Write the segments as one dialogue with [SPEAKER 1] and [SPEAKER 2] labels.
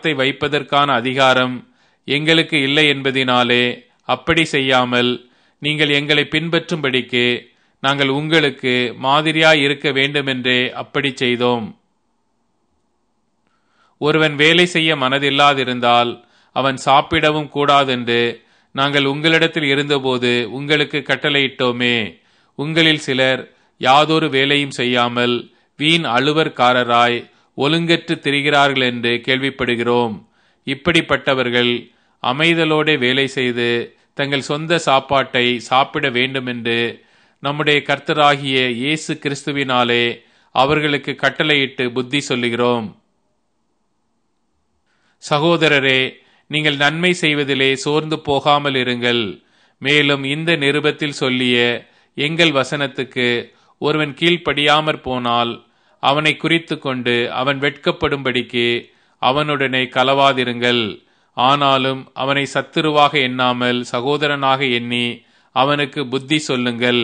[SPEAKER 1] வார்த்தை வைப்பதற்கான அதிகாரம் எங்களுக்கு இல்லை என்பதினாலே அப்படி செய்யாமல் நீங்கள் எங்களை பின்பற்றும்படிக்கு நாங்கள் உங்களுக்கு மாதிரியாய் இருக்க வேண்டுமென்றே அப்படி செய்தோம் ஒருவன் வேலை செய்ய மனதில்லாதிருந்தால் அவன் சாப்பிடவும் கூடாதென்று நாங்கள் உங்களிடத்தில் இருந்தபோது உங்களுக்கு கட்டளையிட்டோமே உங்களில் சிலர் யாதொரு வேலையும் செய்யாமல் வீண் அலுவற்காரராய் ஒழுங்கற்று திரிகிறார்கள் என்று கேள்விப்படுகிறோம் இப்படிப்பட்டவர்கள் அமைதலோடு வேலை செய்து தங்கள் சொந்த சாப்பாட்டை சாப்பிட வேண்டுமென்று நம்முடைய கர்த்தராகிய இயேசு கிறிஸ்துவினாலே அவர்களுக்கு கட்டளையிட்டு புத்தி சொல்லுகிறோம் சகோதரரே நீங்கள் நன்மை செய்வதிலே சோர்ந்து போகாமல் இருங்கள் மேலும் இந்த நிருபத்தில் சொல்லிய எங்கள் வசனத்துக்கு ஒருவன் கீழ்ப்படியாமற் போனால் அவனை குறித்து கொண்டு அவன் வெட்கப்படும்படிக்கு அவனுடனே கலவாதிருங்கள் ஆனாலும் அவனை சத்துருவாக எண்ணாமல் சகோதரனாக எண்ணி அவனுக்கு புத்தி சொல்லுங்கள்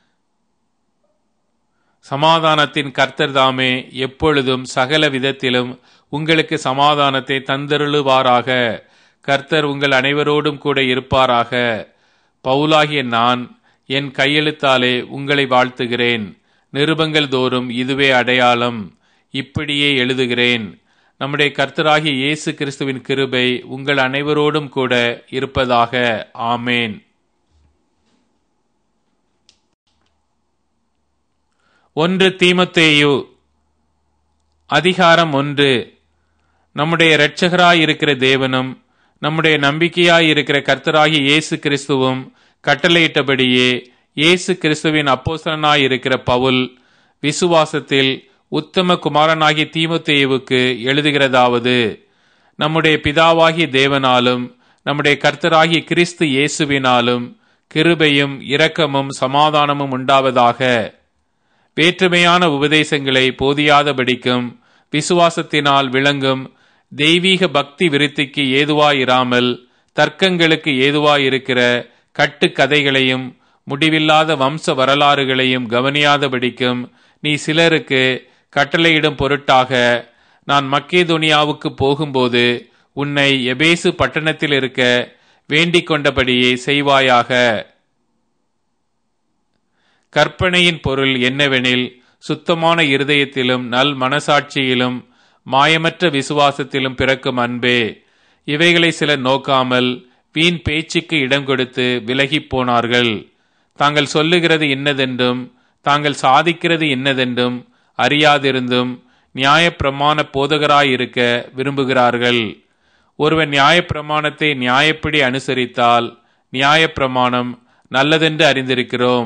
[SPEAKER 1] சமாதானத்தின் கர்த்தர் தாமே எப்பொழுதும் சகல விதத்திலும் உங்களுக்கு சமாதானத்தை தந்தருளுவாராக கர்த்தர் உங்கள் அனைவரோடும் கூட இருப்பாராக பவுலாகிய நான் என் கையெழுத்தாலே உங்களை வாழ்த்துகிறேன் நிருபங்கள் தோறும் இதுவே அடையாளம் இப்படியே எழுதுகிறேன் நம்முடைய கர்த்தராகிய இயேசு கிறிஸ்துவின் கிருபை உங்கள் அனைவரோடும் கூட இருப்பதாக ஆமேன் ஒன்று தீமத்தேயு அதிகாரம் ஒன்று நம்முடைய இரட்சகராயிருக்கிற தேவனும் நம்முடைய நம்பிக்கையாயிருக்கிற கர்த்தராகிய இயேசு கிறிஸ்துவும் கட்டளையிட்டபடியே இயேசு கிறிஸ்துவின் அப்போசனாயிருக்கிற பவுல் விசுவாசத்தில் உத்தம குமாரனாகிய தீமத்தேயுவுக்கு எழுதுகிறதாவது நம்முடைய பிதாவாகிய தேவனாலும் நம்முடைய கர்த்தராகிய கிறிஸ்து இயேசுவினாலும் கிருபையும் இரக்கமும் சமாதானமும் உண்டாவதாக வேற்றுமையான உபதேசங்களை போதியாதபடிக்கும் விசுவாசத்தினால் விளங்கும் தெய்வீக பக்தி விருத்திக்கு ஏதுவாயிராமல் தர்க்கங்களுக்கு ஏதுவாயிருக்கிற கட்டுக்கதைகளையும் முடிவில்லாத வம்ச வரலாறுகளையும் கவனியாதபடிக்கும் நீ சிலருக்கு கட்டளையிடும் பொருட்டாக நான் மக்கேதுனியாவுக்கு போகும்போது உன்னை எபேசு பட்டணத்தில் இருக்க வேண்டிக் கொண்டபடியே செய்வாயாக கற்பனையின் பொருள் என்னவெனில் சுத்தமான இருதயத்திலும் நல் மனசாட்சியிலும் மாயமற்ற விசுவாசத்திலும் பிறக்கும் அன்பே இவைகளை சிலர் நோக்காமல் வீண் பேச்சுக்கு இடம் கொடுத்து விலகிப் போனார்கள் தாங்கள் சொல்லுகிறது இன்னதென்றும் தாங்கள் சாதிக்கிறது இன்னதென்றும் அறியாதிருந்தும் நியாயப்பிரமாண போதகராயிருக்க விரும்புகிறார்கள் ஒருவன் நியாயப்பிரமாணத்தை நியாயப்படி அனுசரித்தால் நியாயப்பிரமாணம் நல்லதென்று அறிந்திருக்கிறோம்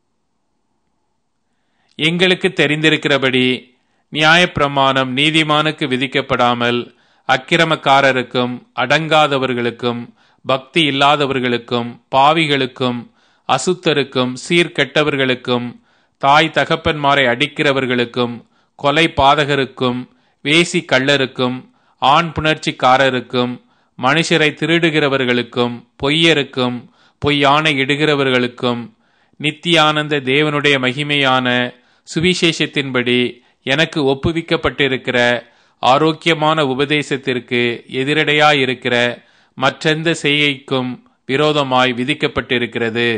[SPEAKER 1] எங்களுக்கு தெரிந்திருக்கிறபடி நியாயப்பிரமாணம் நீதிமானுக்கு விதிக்கப்படாமல் அக்கிரமக்காரருக்கும் அடங்காதவர்களுக்கும் பக்தி இல்லாதவர்களுக்கும் பாவிகளுக்கும் அசுத்தருக்கும் சீர்கெட்டவர்களுக்கும் தாய் தகப்பன்மாரை அடிக்கிறவர்களுக்கும் கொலை பாதகருக்கும் வேசி கள்ளருக்கும் ஆண் புணர்ச்சிக்காரருக்கும் மனுஷரை திருடுகிறவர்களுக்கும் பொய்யருக்கும் பொய்யானை இடுகிறவர்களுக்கும் நித்தியானந்த தேவனுடைய மகிமையான சுவிசேஷத்தின்படி எனக்கு ஒப்புவிக்கப்பட்டிருக்கிற ஆரோக்கியமான உபதேசத்திற்கு எதிரடையாயிருக்கிற மற்றெந்த செய்கைக்கும் விரோதமாய் விதிக்கப்பட்டிருக்கிறது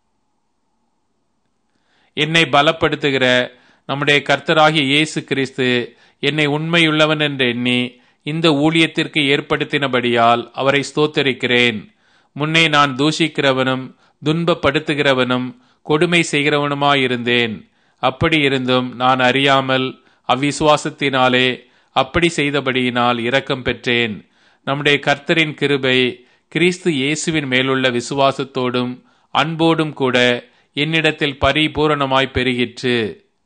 [SPEAKER 1] என்னை பலப்படுத்துகிற நம்முடைய கர்த்தராகிய இயேசு கிறிஸ்து என்னை உண்மையுள்ளவன் என்று எண்ணி இந்த ஊழியத்திற்கு ஏற்படுத்தினபடியால் அவரை ஸ்தோத்தரிக்கிறேன் முன்னே நான் தூஷிக்கிறவனும் துன்பப்படுத்துகிறவனும் கொடுமை செய்கிறவனுமாயிருந்தேன் அப்படி இருந்தும் நான் அறியாமல் அவ்விசுவாசத்தினாலே அப்படி செய்தபடியினால் இரக்கம் பெற்றேன் நம்முடைய கர்த்தரின் கிருபை கிறிஸ்து இயேசுவின் மேலுள்ள விசுவாசத்தோடும் அன்போடும் கூட என்னிடத்தில் பரிபூரணமாய் பெருகிற்று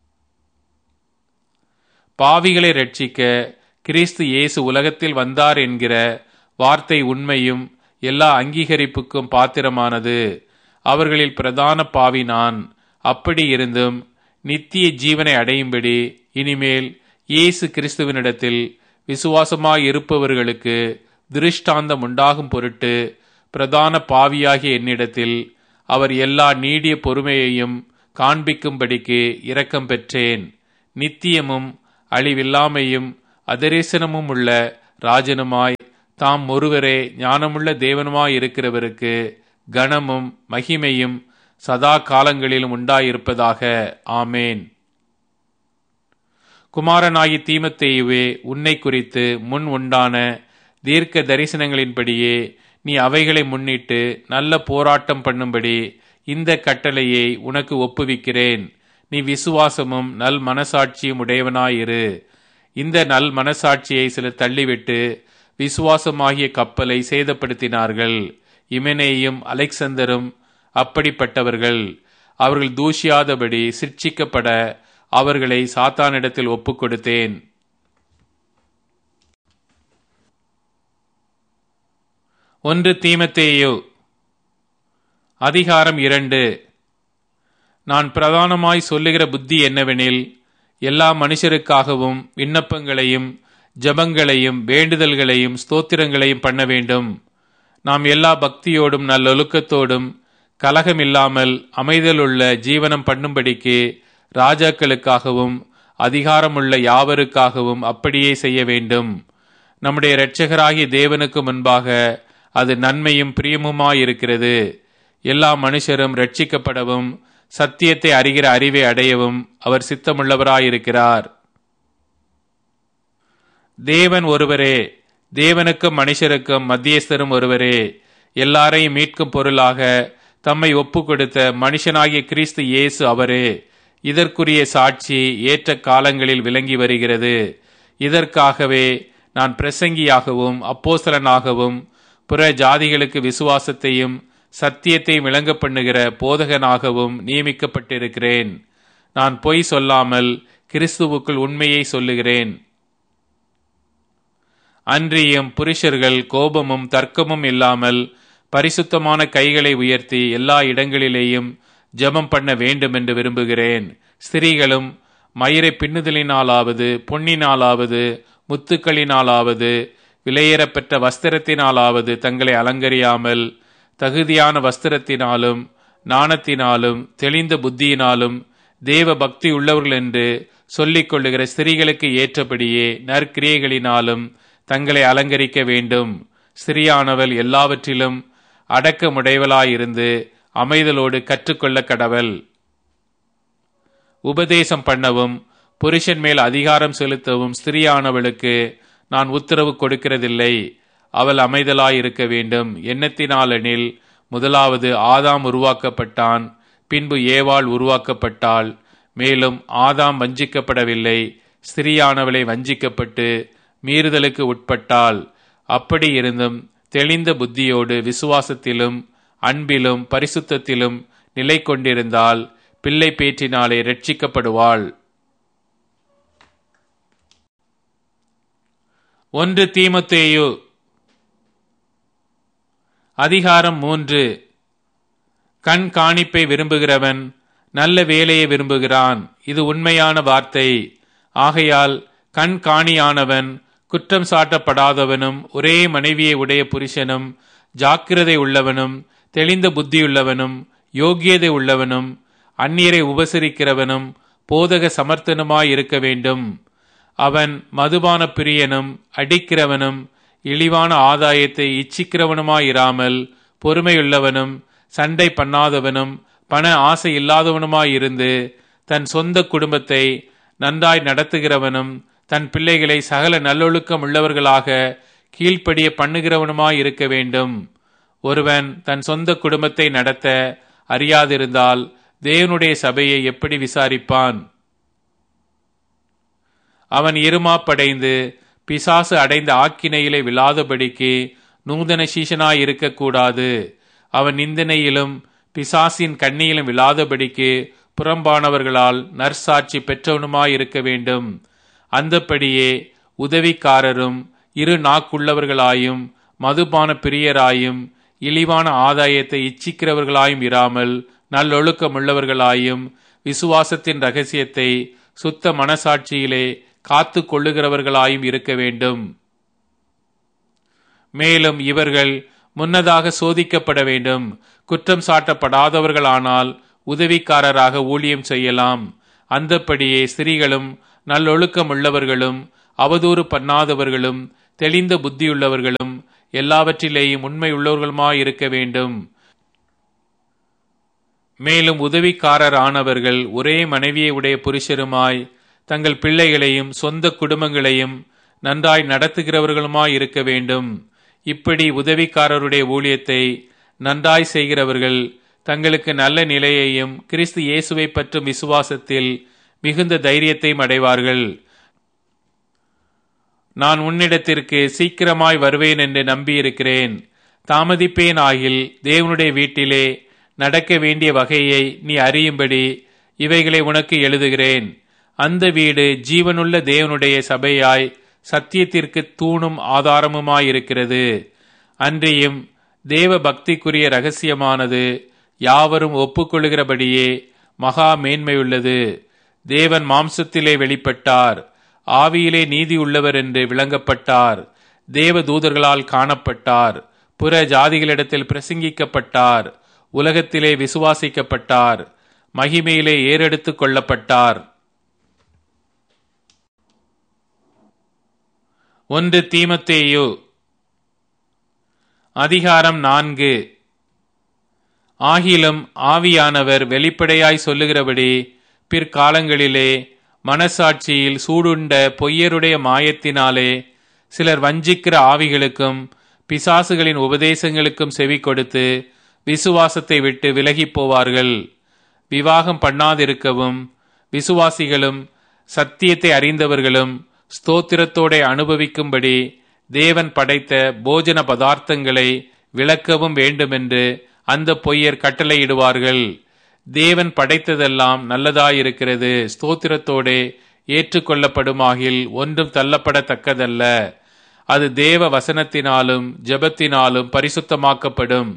[SPEAKER 1] பாவிகளை ரட்சிக்க கிறிஸ்து இயேசு உலகத்தில் வந்தார் என்கிற வார்த்தை உண்மையும் எல்லா அங்கீகரிப்புக்கும் பாத்திரமானது அவர்களில் பிரதான பாவி நான் அப்படி இருந்தும் நித்திய ஜீவனை அடையும்படி இனிமேல் இயேசு கிறிஸ்துவனிடத்தில் விசுவாசமாயிருப்பவர்களுக்கு திருஷ்டாந்தம் உண்டாகும் பொருட்டு பிரதான பாவியாகிய என்னிடத்தில் அவர் எல்லா நீடிய பொறுமையையும் காண்பிக்கும்படிக்கு இரக்கம் பெற்றேன் நித்தியமும் அழிவில்லாமையும் அதரேசனமும் உள்ள ராஜனுமாய் தாம் ஒருவரே ஞானமுள்ள தேவனுமாய் இருக்கிறவருக்கு கனமும் மகிமையும் சதா காலங்களிலும் உண்டாயிருப்பதாக ஆமேன் குமாரனாகி தீமத்தேயுவே உன்னை குறித்து முன் உண்டான தீர்க்க தரிசனங்களின்படியே நீ அவைகளை முன்னிட்டு நல்ல போராட்டம் பண்ணும்படி இந்த கட்டளையை உனக்கு ஒப்புவிக்கிறேன் நீ விசுவாசமும் நல் மனசாட்சியும் உடையவனாயிரு இந்த நல் மனசாட்சியை சிலர் தள்ளிவிட்டு விசுவாசமாகிய கப்பலை சேதப்படுத்தினார்கள் இமெனேயும் அலெக்சந்தரும் அப்படிப்பட்டவர்கள் அவர்கள் தூஷியாதபடி சிற்சிக்கப்பட அவர்களை சாத்தானிடத்தில் ஒப்புக் கொடுத்தேன் ஒன்று தீமத்தேயோ அதிகாரம் இரண்டு நான் பிரதானமாய் சொல்லுகிற புத்தி என்னவெனில் எல்லா மனுஷருக்காகவும் விண்ணப்பங்களையும் ஜபங்களையும் வேண்டுதல்களையும் ஸ்தோத்திரங்களையும் பண்ண வேண்டும் நாம் எல்லா பக்தியோடும் நல்லொழுக்கத்தோடும் கலகமில்லாமல் அமைதலுள்ள ஜீவனம் பண்ணும்படிக்கு ராஜாக்களுக்காகவும் அதிகாரமுள்ள யாவருக்காகவும் அப்படியே செய்ய வேண்டும் நம்முடைய இரட்சகராகிய தேவனுக்கு முன்பாக அது நன்மையும் பிரியமுமாயிருக்கிறது எல்லா மனுஷரும் ரட்சிக்கப்படவும் சத்தியத்தை அறிகிற அறிவை அடையவும் அவர் சித்தமுள்ளவராயிருக்கிறார் தேவன் ஒருவரே தேவனுக்கும் மனுஷருக்கும் மத்தியஸ்தரும் ஒருவரே எல்லாரையும் மீட்கும் பொருளாக தம்மை ஒப்பு கொடுத்த மனுஷனாகிய கிறிஸ்து இயேசு அவரே இதற்குரிய சாட்சி ஏற்ற காலங்களில் விளங்கி வருகிறது இதற்காகவே நான் பிரசங்கியாகவும் அப்போசலனாகவும் புற ஜாதிகளுக்கு விசுவாசத்தையும் சத்தியத்தையும் விளங்க பண்ணுகிற போதகனாகவும் நியமிக்கப்பட்டிருக்கிறேன் நான் பொய் சொல்லாமல் கிறிஸ்துவுக்குள் உண்மையை சொல்லுகிறேன் அன்றியும் புருஷர்கள் கோபமும் தர்க்கமும் இல்லாமல் பரிசுத்தமான கைகளை உயர்த்தி எல்லா இடங்களிலேயும் ஜெபம் பண்ண வேண்டும் என்று விரும்புகிறேன் ஸ்திரீகளும் மயிரை பின்னுதலினாலாவது பொன்னினாலாவது முத்துக்களினாலாவது விலையேறப்பெற்ற வஸ்திரத்தினாலாவது தங்களை அலங்கரியாமல் தகுதியான வஸ்திரத்தினாலும் நாணத்தினாலும் தெளிந்த புத்தியினாலும் தேவ பக்தி உள்ளவர்கள் என்று சொல்லிக் கொள்ளுகிற ஸ்திரீகளுக்கு ஏற்றபடியே நற்கிரியைகளினாலும் தங்களை அலங்கரிக்க வேண்டும் ஸ்திரியானவள் எல்லாவற்றிலும் அடக்கமுடையவளாயிருந்து அமைதலோடு கற்றுக்கொள்ள கடவள் உபதேசம் பண்ணவும் புருஷன் மேல் அதிகாரம் செலுத்தவும் ஸ்திரியானவளுக்கு நான் உத்தரவு கொடுக்கிறதில்லை அவள் அமைதலாயிருக்க வேண்டும் எண்ணத்தினாலெனில் முதலாவது ஆதாம் உருவாக்கப்பட்டான் பின்பு ஏவாள் உருவாக்கப்பட்டாள் மேலும் ஆதாம் வஞ்சிக்கப்படவில்லை ஸ்திரியானவளை வஞ்சிக்கப்பட்டு மீறுதலுக்கு உட்பட்டாள் அப்படி இருந்தும் தெளிந்த புத்தியோடு விசுவாசத்திலும் அன்பிலும் பரிசுத்தத்திலும் நிலை கொண்டிருந்தால் பிள்ளை பேற்றினாலே ரட்சிக்கப்படுவாள் ஒன்று தீமத்தேயு அதிகாரம் மூன்று கண் காணிப்பை விரும்புகிறவன் நல்ல வேலையை விரும்புகிறான் இது உண்மையான வார்த்தை ஆகையால் கண் காணியானவன் குற்றம் சாட்டப்படாதவனும் ஒரே மனைவியை உடைய புருஷனும் ஜாக்கிரதை உள்ளவனும் தெளிந்த புத்தியுள்ளவனும் யோக்கியதை உள்ளவனும் அந்நியரை உபசரிக்கிறவனும் போதக சமர்த்தனுமாய் இருக்க வேண்டும் அவன் மதுபான பிரியனும் அடிக்கிறவனும் இழிவான ஆதாயத்தை இச்சிக்கிறவனுமாயிராமல் பொறுமையுள்ளவனும் சண்டை பண்ணாதவனும் பண ஆசை இல்லாதவனுமாயிருந்து தன் சொந்த குடும்பத்தை நன்றாய் நடத்துகிறவனும் தன் பிள்ளைகளை சகல நல்லொழுக்கம் உள்ளவர்களாக கீழ்ப்படிய பண்ணுகிறவனுமாய் இருக்க வேண்டும் ஒருவன் தன் சொந்த குடும்பத்தை நடத்த அறியாதிருந்தால் தேவனுடைய சபையை எப்படி விசாரிப்பான் அவன் இருமாப்படைந்து பிசாசு அடைந்த ஆக்கினையிலே விழாதபடிக்கு நூதன சீசனாய் இருக்கக்கூடாது அவன் நிந்தனையிலும் பிசாசின் கண்ணியிலும் விழாதபடிக்கு புறம்பானவர்களால் நற்சாட்சி பெற்றவனுமாய் இருக்க வேண்டும் அந்தப்படியே உதவிக்காரரும் இரு நாக்குள்ளவர்களாயும் மதுபான பிரியராயும் இழிவான ஆதாயத்தை இச்சிக்கிறவர்களாயும் இராமல் நல்லொழுக்கமுள்ளவர்களாயும் விசுவாசத்தின் ரகசியத்தை சுத்த மனசாட்சியிலே காத்து கொள்ளுகிறவர்களாயும் இருக்க வேண்டும் மேலும் இவர்கள் முன்னதாக சோதிக்கப்பட வேண்டும் குற்றம் சாட்டப்படாதவர்களானால் உதவிக்காரராக ஊழியம் செய்யலாம் அந்தப்படியே ஸ்திரீகளும் நல்லொழுக்கம் உள்ளவர்களும் அவதூறு பண்ணாதவர்களும் தெளிந்த புத்தியுள்ளவர்களும் எல்லாவற்றிலேயும் உண்மை உள்ளவர்களுமாய் இருக்க வேண்டும் மேலும் உதவிக்காரர் ஆனவர்கள் ஒரே மனைவியை உடைய புருஷருமாய் தங்கள் பிள்ளைகளையும் சொந்த குடும்பங்களையும் நன்றாய் நடத்துகிறவர்களுமாய் இருக்க வேண்டும் இப்படி உதவிக்காரருடைய ஊழியத்தை நன்றாய் செய்கிறவர்கள் தங்களுக்கு நல்ல நிலையையும் கிறிஸ்து இயேசுவை பற்றும் விசுவாசத்தில் மிகுந்த தைரியத்தையும் அடைவார்கள் நான் உன்னிடத்திற்கு சீக்கிரமாய் வருவேன் என்று நம்பியிருக்கிறேன் தாமதிப்பேன் ஆகில் தேவனுடைய வீட்டிலே நடக்க வேண்டிய வகையை நீ அறியும்படி இவைகளை உனக்கு எழுதுகிறேன் அந்த வீடு ஜீவனுள்ள தேவனுடைய சபையாய் சத்தியத்திற்கு தூணும் ஆதாரமுமாயிருக்கிறது அன்றியும் தேவ பக்திக்குரிய ரகசியமானது யாவரும் ஒப்புக்கொள்கிறபடியே மகா மேன்மையுள்ளது தேவன் மாம்சத்திலே வெளிப்பட்டார் ஆவியிலே நீதி உள்ளவர் என்று விளங்கப்பட்டார் தேவ தூதர்களால் காணப்பட்டார் புற ஜாதிகளிடத்தில் பிரசங்கிக்கப்பட்டார் உலகத்திலே விசுவாசிக்கப்பட்டார் மகிமையிலே ஏறெடுத்துக் கொள்ளப்பட்டார் ஒன்று தீமத்தேயு அதிகாரம் நான்கு ஆகிலும் ஆவியானவர் வெளிப்படையாய் சொல்லுகிறபடி பிற்காலங்களிலே மனசாட்சியில் சூடுண்ட பொய்யருடைய மாயத்தினாலே சிலர் வஞ்சிக்கிற ஆவிகளுக்கும் பிசாசுகளின் உபதேசங்களுக்கும் செவி கொடுத்து விசுவாசத்தை விட்டு விலகிப் போவார்கள் விவாகம் பண்ணாதிருக்கவும் விசுவாசிகளும் சத்தியத்தை அறிந்தவர்களும் ஸ்தோத்திரத்தோட அனுபவிக்கும்படி தேவன் படைத்த போஜன பதார்த்தங்களை விளக்கவும் வேண்டுமென்று அந்த பொய்யர் கட்டளையிடுவார்கள் தேவன் படைத்ததெல்லாம் நல்லதாயிருக்கிறது ஸ்தோத்திரத்தோடே ஏற்றுக்கொள்ளப்படுமாகில் ஒன்றும் தள்ளப்படத்தக்கதல்ல அது தேவ வசனத்தினாலும் ஜெபத்தினாலும் பரிசுத்தமாக்கப்படும்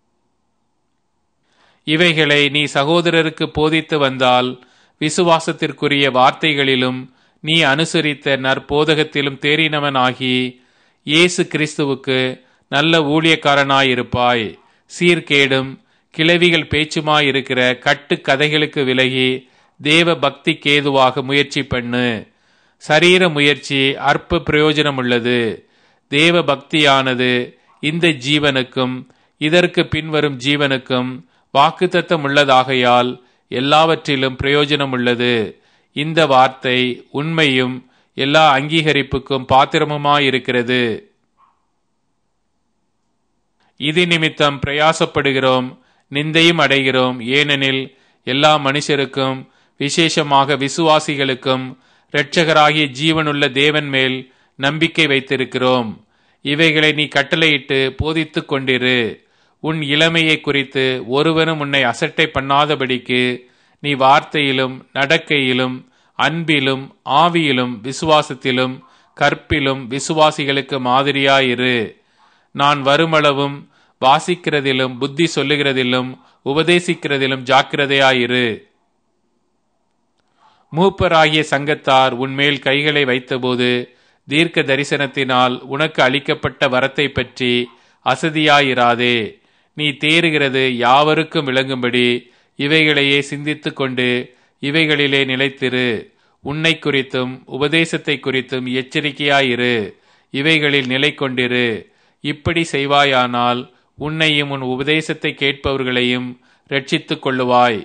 [SPEAKER 1] இவைகளை நீ சகோதரருக்கு போதித்து வந்தால் விசுவாசத்திற்குரிய வார்த்தைகளிலும் நீ அனுசரித்த நற்போதகத்திலும் தேறினவனாகி இயேசு கிறிஸ்துவுக்கு நல்ல ஊழியக்காரனாயிருப்பாய் சீர்கேடும் கிளவிகள் பேச்சுமாயிருக்கிற கட்டு கதைகளுக்கு விலகி தேவ பக்திக்கு ஏதுவாக முயற்சி பண்ணு சரீர முயற்சி அற்ப பிரயோஜனம் உள்ளது தேவ பக்தியானது இந்த ஜீவனுக்கும் இதற்கு பின்வரும் ஜீவனுக்கும் வாக்குத்தத்தம் உள்ளதாகையால் எல்லாவற்றிலும் பிரயோஜனம் உள்ளது இந்த வார்த்தை உண்மையும் எல்லா அங்கீகரிப்புக்கும் பாத்திரமுமாயிருக்கிறது இது நிமித்தம் பிரயாசப்படுகிறோம் நிந்தையும் அடைகிறோம் ஏனெனில் எல்லா மனுஷருக்கும் விசேஷமாக விசுவாசிகளுக்கும் இரட்சகராகிய ஜீவனுள்ள தேவன் மேல் நம்பிக்கை வைத்திருக்கிறோம் இவைகளை நீ கட்டளையிட்டு போதித்துக் கொண்டிரு உன் இளமையை குறித்து ஒருவனும் உன்னை அசட்டை பண்ணாதபடிக்கு நீ வார்த்தையிலும் நடக்கையிலும் அன்பிலும் ஆவியிலும் விசுவாசத்திலும் கற்பிலும் விசுவாசிகளுக்கு மாதிரியாயிரு நான் வருமளவும் வாசிக்கிறதிலும் புத்தி சொல்லுகிறதிலும் உபதேசிக்கிறதிலும் ஜாக்கிரதையாயிரு மூப்பராகிய சங்கத்தார் உன்மேல் கைகளை வைத்தபோது தீர்க்க தரிசனத்தினால் உனக்கு அளிக்கப்பட்ட வரத்தை பற்றி அசதியாயிராதே நீ தேறுகிறது யாவருக்கும் விளங்கும்படி இவைகளையே சிந்தித்துக் கொண்டு இவைகளிலே நிலைத்திரு உன்னை குறித்தும் உபதேசத்தை குறித்தும் எச்சரிக்கையாயிரு இவைகளில் நிலை கொண்டிரு இப்படி செய்வாயானால் உன்னையும் உன் உபதேசத்தை கேட்பவர்களையும் ரட்சித்துக் கொள்ளுவாய்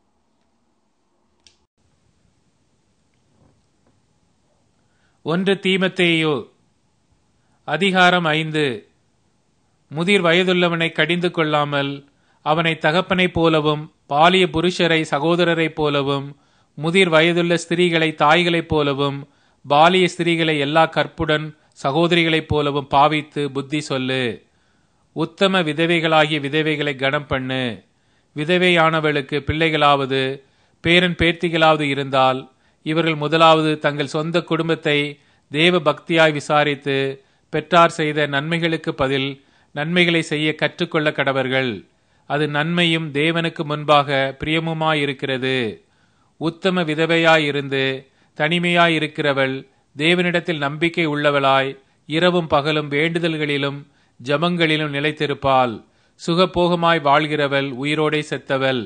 [SPEAKER 1] ஒன்று தீமத்தேயோ அதிகாரம் ஐந்து முதிர் வயதுள்ளவனை கடிந்து கொள்ளாமல் அவனை தகப்பனைப் போலவும் பாலிய புருஷரை சகோதரரைப் போலவும் முதிர் வயதுள்ள ஸ்திரீகளை தாய்களைப் போலவும் பாலிய ஸ்திரீகளை எல்லா கற்புடன் சகோதரிகளைப் போலவும் பாவித்து புத்தி சொல்லு உத்தம விதவைகளாகிய விதவைகளை கனம் பண்ணு விதவையானவளுக்கு பிள்ளைகளாவது பேரன் பேர்த்திகளாவது இருந்தால் இவர்கள் முதலாவது தங்கள் சொந்த குடும்பத்தை தேவ பக்தியாய் விசாரித்து பெற்றார் செய்த நன்மைகளுக்கு பதில் நன்மைகளை செய்ய கற்றுக்கொள்ள கடவர்கள் அது நன்மையும் தேவனுக்கு முன்பாக பிரியமுமாயிருக்கிறது உத்தம விதவையாயிருந்து தனிமையாயிருக்கிறவள் தேவனிடத்தில் நம்பிக்கை உள்ளவளாய் இரவும் பகலும் வேண்டுதல்களிலும் ஜபங்களிலும் நிலைத்திருப்பாள் சுகபோகமாய் வாழ்கிறவள் உயிரோடே செத்தவள்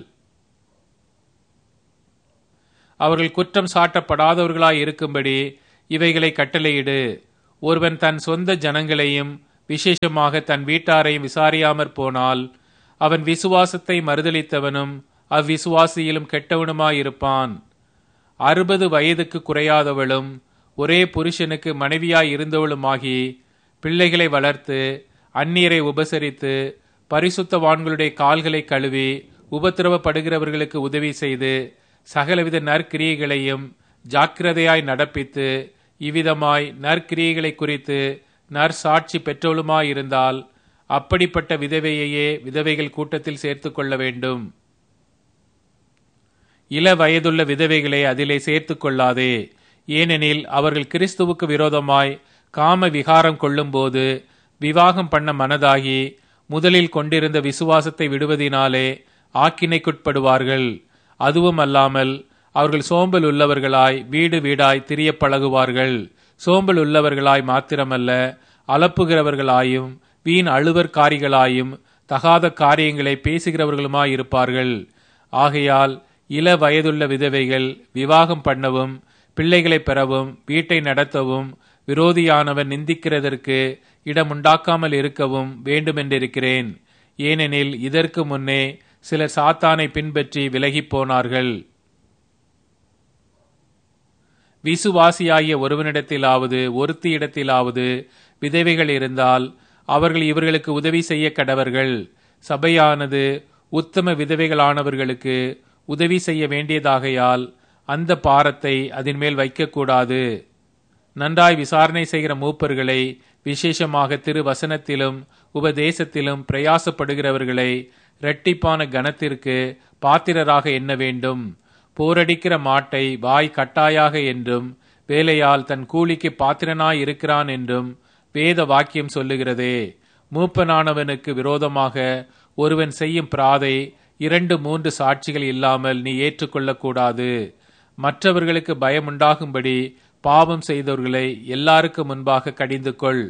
[SPEAKER 1] அவர்கள் குற்றம் சாட்டப்படாதவர்களாய் இருக்கும்படி இவைகளை கட்டளையிடு ஒருவன் தன் சொந்த ஜனங்களையும் விசேஷமாக தன் வீட்டாரையும் விசாரியாமற் போனால் அவன் விசுவாசத்தை மறுதளித்தவனும் அவ்விசுவாசியிலும் கெட்டவனுமாயிருப்பான் அறுபது வயதுக்கு குறையாதவளும் ஒரே புருஷனுக்கு மனைவியாய் இருந்தவளுமாகி பிள்ளைகளை வளர்த்து அந்நீரை உபசரித்து பரிசுத்தவான்களுடைய கால்களை கழுவி உபத்திரவப்படுகிறவர்களுக்கு உதவி செய்து சகலவித நற்கிரியைகளையும் ஜாக்கிரதையாய் நடப்பித்து இவ்விதமாய் நற்கிரியைகளை குறித்து நற்சாட்சி பெற்றோளுமாயிருந்தால் அப்படிப்பட்ட விதவையையே விதவைகள் கூட்டத்தில் சேர்த்து கொள்ள வேண்டும் இள வயதுள்ள விதவைகளை அதிலே சேர்த்து கொள்ளாதே ஏனெனில் அவர்கள் கிறிஸ்துவுக்கு விரோதமாய் காம விகாரம் கொள்ளும்போது விவாகம் பண்ண மனதாகி முதலில் கொண்டிருந்த விசுவாசத்தை விடுவதினாலே ஆக்கினைக்குட்படுவார்கள் அதுவும் அல்லாமல் அவர்கள் சோம்பல் உள்ளவர்களாய் வீடு வீடாய் திரிய பழகுவார்கள் சோம்பல் உள்ளவர்களாய் மாத்திரமல்ல அலப்புகிறவர்களாயும் வீண் அழுவற்காரிகளாயும் தகாத காரியங்களை பேசுகிறவர்களுமாயிருப்பார்கள் ஆகையால் இள வயதுள்ள விதவைகள் விவாகம் பண்ணவும் பிள்ளைகளை பெறவும் வீட்டை நடத்தவும் விரோதியானவன் நிந்திக்கிறதற்கு இடமுண்டாக்காமல் இருக்கவும் வேண்டுமென்றிருக்கிறேன் ஏனெனில் இதற்கு முன்னே சிலர் சாத்தானை பின்பற்றி விலகிப் போனார்கள் விசுவாசியாகிய ஒருவனிடத்திலாவது ஒருத்தியிடத்திலாவது விதவைகள் இருந்தால் அவர்கள் இவர்களுக்கு உதவி செய்ய கடவர்கள் சபையானது உத்தம விதவைகளானவர்களுக்கு உதவி செய்ய வேண்டியதாகையால் அந்த பாரத்தை அதன் மேல் வைக்கக்கூடாது நன்றாய் விசாரணை செய்கிற மூப்பர்களை விசேஷமாக திரு வசனத்திலும் உபதேசத்திலும் பிரயாசப்படுகிறவர்களை இரட்டிப்பான கனத்திற்கு பாத்திரராக எண்ண வேண்டும் போரடிக்கிற மாட்டை வாய் கட்டாயாக என்றும் வேலையால் தன் கூலிக்கு பாத்திரனாய் இருக்கிறான் என்றும் வேத வாக்கியம் சொல்லுகிறதே மூப்பனானவனுக்கு விரோதமாக ஒருவன் செய்யும் பிராதை இரண்டு மூன்று சாட்சிகள் இல்லாமல் நீ ஏற்றுக்கொள்ளக்கூடாது மற்றவர்களுக்கு பயமுண்டாகும்படி பாவம் செய்தவர்களை எல்லாருக்கும் முன்பாக கடிந்து கொள்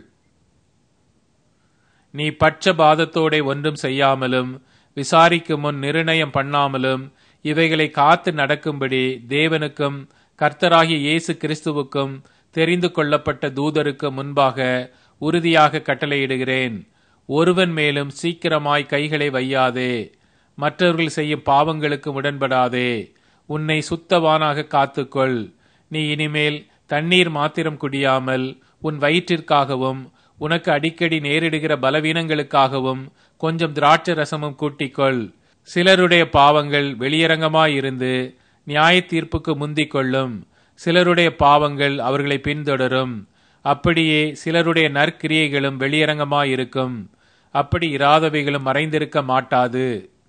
[SPEAKER 1] நீ பட்சபாதத்தோட ஒன்றும் செய்யாமலும் விசாரிக்கும் முன் நிர்ணயம் பண்ணாமலும் இவைகளை காத்து நடக்கும்படி தேவனுக்கும் கர்த்தராகிய இயேசு கிறிஸ்துவுக்கும் தெரிந்து கொள்ளப்பட்ட தூதருக்கு முன்பாக உறுதியாக கட்டளையிடுகிறேன் ஒருவன் மேலும் சீக்கிரமாய் கைகளை வையாதே மற்றவர்கள் செய்யும் பாவங்களுக்கு உடன்படாதே உன்னை சுத்தவானாக காத்துக்கொள் நீ இனிமேல் தண்ணீர் மாத்திரம் குடியாமல் உன் வயிற்றிற்காகவும் உனக்கு அடிக்கடி நேரிடுகிற பலவீனங்களுக்காகவும் கொஞ்சம் திராட்சை ரசமும் கூட்டிக்கொள் சிலருடைய பாவங்கள் வெளியரங்கமாயிருந்து நியாய தீர்ப்புக்கு முந்திக் கொள்ளும் சிலருடைய பாவங்கள் அவர்களை பின்தொடரும் அப்படியே சிலருடைய நற்கிரியைகளும் வெளியரங்கமாயிருக்கும் அப்படி இராதவைகளும் மறைந்திருக்க மாட்டாது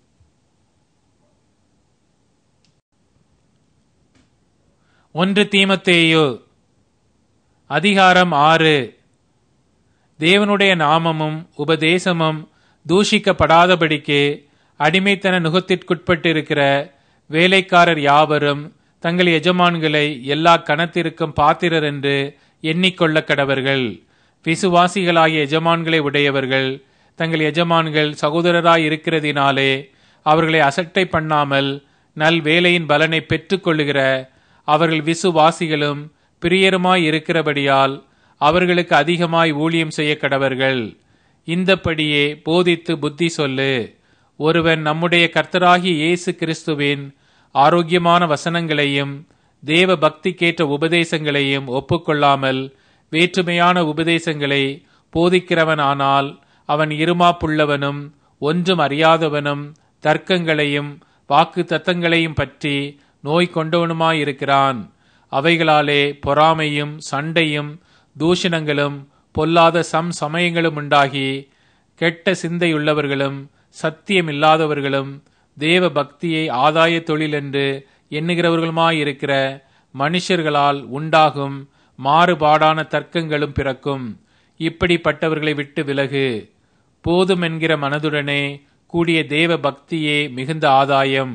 [SPEAKER 1] ஒன்று தீமத்தேயோ அதிகாரம் ஆறு தேவனுடைய நாமமும் உபதேசமும் தூஷிக்கப்படாதபடிக்கு அடிமைத்தன நுகத்திற்குட்பட்டிருக்கிற வேலைக்காரர் யாவரும் தங்கள் எஜமான்களை எல்லா கணத்திற்கும் பாத்திரர் என்று எண்ணிக்கொள்ள கடவர்கள் விசுவாசிகளாகிய எஜமான்களை உடையவர்கள் தங்கள் எஜமான்கள் சகோதரராய் இருக்கிறதினாலே அவர்களை அசட்டை பண்ணாமல் நல் வேலையின் பலனை பெற்றுக்கொள்ளுகிற அவர்கள் விசுவாசிகளும் பிரியருமாய் இருக்கிறபடியால் அவர்களுக்கு அதிகமாய் ஊழியம் செய்ய கடவர்கள் இந்தப்படியே போதித்து புத்தி சொல்லு ஒருவன் நம்முடைய கர்த்தராகிய இயேசு கிறிஸ்துவின் ஆரோக்கியமான வசனங்களையும் தேவ பக்திக்கேற்ற உபதேசங்களையும் ஒப்புக்கொள்ளாமல் வேற்றுமையான உபதேசங்களை போதிக்கிறவன் ஆனால் அவன் இருமாப்புள்ளவனும் ஒன்றும் அறியாதவனும் தர்க்கங்களையும் வாக்கு தத்தங்களையும் பற்றி நோய் கொண்டவனுமாயிருக்கிறான் அவைகளாலே பொறாமையும் சண்டையும் தூஷணங்களும் பொல்லாத சம் சமயங்களும் உண்டாகி கெட்ட சிந்தையுள்ளவர்களும் சத்தியமில்லாதவர்களும் தேவ பக்தியை ஆதாய தொழில் என்று எண்ணுகிறவர்களுமாயிருக்கிற மனுஷர்களால் உண்டாகும் மாறுபாடான தர்க்கங்களும் பிறக்கும் இப்படிப்பட்டவர்களை விட்டு விலகு போதும் என்கிற மனதுடனே கூடிய தேவ பக்தியே மிகுந்த ஆதாயம்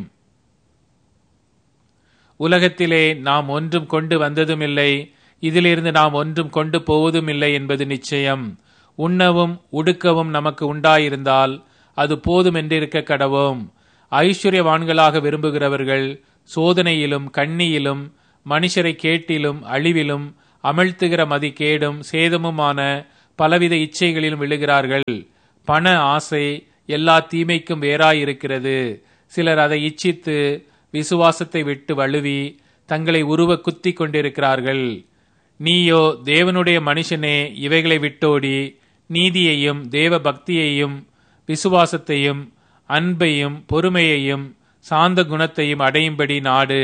[SPEAKER 1] உலகத்திலே நாம் ஒன்றும் கொண்டு வந்ததுமில்லை இதிலிருந்து நாம் ஒன்றும் கொண்டு போவதும் இல்லை என்பது நிச்சயம் உண்ணவும் உடுக்கவும் நமக்கு உண்டாயிருந்தால் அது போதும் என்றிருக்க கடவோம் ஐஸ்வர்யவான்களாக விரும்புகிறவர்கள் சோதனையிலும் கண்ணியிலும் மனுஷரை கேட்டிலும் அழிவிலும் அமிழ்த்துகிற மதிகேடும் சேதமுமான பலவித இச்சைகளிலும் விழுகிறார்கள் பண ஆசை எல்லா தீமைக்கும் வேறாயிருக்கிறது சிலர் அதை இச்சித்து விசுவாசத்தை விட்டு வழுவி தங்களை உருவ குத்தி கொண்டிருக்கிறார்கள் நீயோ தேவனுடைய மனுஷனே இவைகளை விட்டோடி நீதியையும் தேவ பக்தியையும் விசுவாசத்தையும் அன்பையும் பொறுமையையும் சாந்த குணத்தையும் அடையும்படி நாடு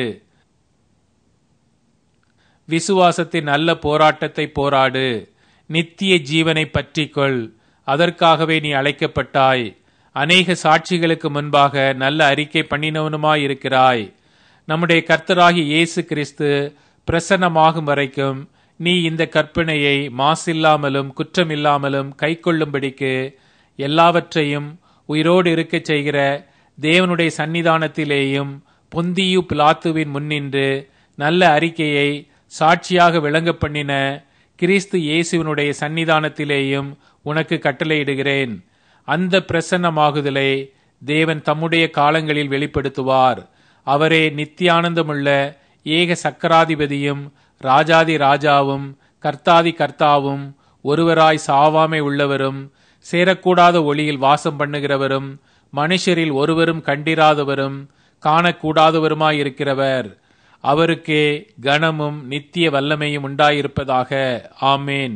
[SPEAKER 1] விசுவாசத்தின் நல்ல போராட்டத்தை போராடு நித்திய ஜீவனை பற்றிக்கொள் அதற்காகவே நீ அழைக்கப்பட்டாய் அநேக சாட்சிகளுக்கு முன்பாக நல்ல அறிக்கை பண்ணினவனுமாயிருக்கிறாய் நம்முடைய கர்த்தராகி இயேசு கிறிஸ்து பிரசன்னமாகும் வரைக்கும் நீ இந்த கற்பனையை மாசில்லாமலும் குற்றமில்லாமலும் கைக்கொள்ளும்படிக்கு எல்லாவற்றையும் உயிரோடு இருக்கச் செய்கிற தேவனுடைய சன்னிதானத்திலேயும் பொந்தியு பிலாத்துவின் முன்னின்று நல்ல அறிக்கையை சாட்சியாக விளங்க பண்ணின கிறிஸ்து இயேசுவினுடைய சன்னிதானத்திலேயும் உனக்கு கட்டளையிடுகிறேன் அந்த பிரசன்னமாகுதலை தேவன் தம்முடைய காலங்களில் வெளிப்படுத்துவார் அவரே நித்தியானந்தமுள்ள ஏக சக்கராதிபதியும் ராஜாதி ராஜாவும் கர்த்தாதி கர்த்தாவும் ஒருவராய் சாவாமை உள்ளவரும் சேரக்கூடாத ஒளியில் வாசம் பண்ணுகிறவரும் மனுஷரில் ஒருவரும் கண்டிராதவரும் காணக்கூடாதவருமாயிருக்கிறவர் அவருக்கே கனமும் நித்திய வல்லமையும் உண்டாயிருப்பதாக ஆமேன்